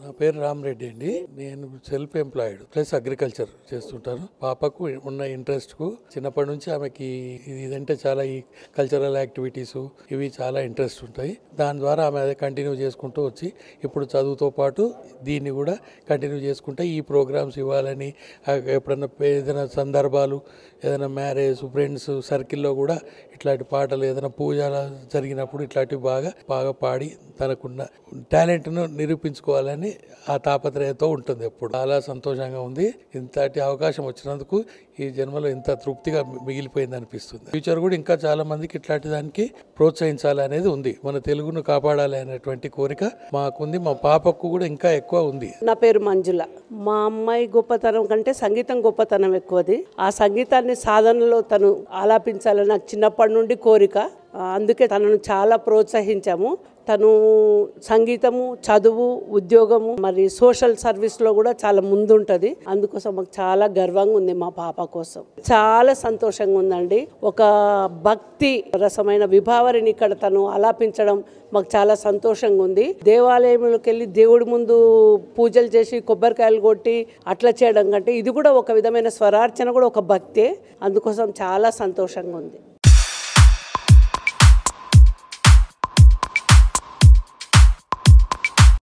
నా పేరు రామరెడ్డి అండి నేను సెల్ఫ్ ఎంప్లాయిడ్ ప్లస్ అగ్రికల్చర్ చేస్తుంటాను పాపకు ఉన్న ఇంట్రెస్ట్ కు చిన్నప్పటి నుంచి ఆమెకి ఇది ఇదంటే చాలా ఈ కల్చరల్ యాక్టివిటీస్ ఇవి చాలా ఇంట్రెస్ట్ ఉంటాయి దాని ద్వారా ఆమె అదే కంటిన్యూ చేసుకుంటూ వచ్చి ఇప్పుడు చదువుతో పాటు దీన్ని కూడా కంటిన్యూ చేసుకుంటే ఈ ప్రోగ్రామ్స్ ఇవ్వాలని ఆ, ఎప్పుడన్నా పే- ఏదైనా సందర్భాలు ఏదైనా మ్యారేజ్ ఫ్రెండ్స్ సర్కిల్లో కూడా ఇట్లాంటి పాటలు ఏదైనా పూజ జరిగినప్పుడు ఇట్లాంటివి బాగా బాగా పాడి తనకున్న టాలెంట్ను నిరూపించుకోవాలని ఆ తాపత్రయంతో ఉంటుంది ఎప్పుడు చాలా సంతోషంగా ఉంది ఇంతటి అవకాశం వచ్చినందుకు ఈ జన్మలో ఇంత తృప్తిగా మిగిలిపోయింది అనిపిస్తుంది ఫ్యూచర్ కూడా ఇంకా చాలా మందికి ఇట్లాంటి దానికి ప్రోత్సహించాలి అనేది ఉంది మన తెలుగును కాపాడాలి అనేటువంటి కోరిక మాకుంది మా పాపకు కూడా ఇంకా ఎక్కువ ఉంది నా పేరు మంజుల మా అమ్మాయి గొప్పతనం కంటే సంగీతం గొప్పతనం ఎక్కువది ఆ సంగీతాన్ని సాధనలో తను ఆలాపించాలని నాకు చిన్నప్పటి నుండి కోరిక ఆ, అందుకే తనను చాలా ప్రోత్సహించాము తను సంగీతము చదువు ఉద్యోగము మరి సోషల్ సర్వీస్లో కూడా చాలా ముందుంటది అందుకోసం మాకు చాలా గర్వంగా ఉంది మా పాప కోసం చాలా సంతోషంగా ఉందండి ఒక భక్తి రసమైన విభావరిని ఇక్కడ తను ఆలాపించడం మాకు చాలా సంతోషంగా ఉంది దేవాలయంలోకి వెళ్ళి దేవుడి ముందు పూజలు చేసి కొబ్బరికాయలు కొట్టి అట్లా చేయడం కంటే ఇది కూడా ఒక విధమైన స్వరార్చన కూడా ఒక భక్తే అందుకోసం చాలా సంతోషంగా ఉంది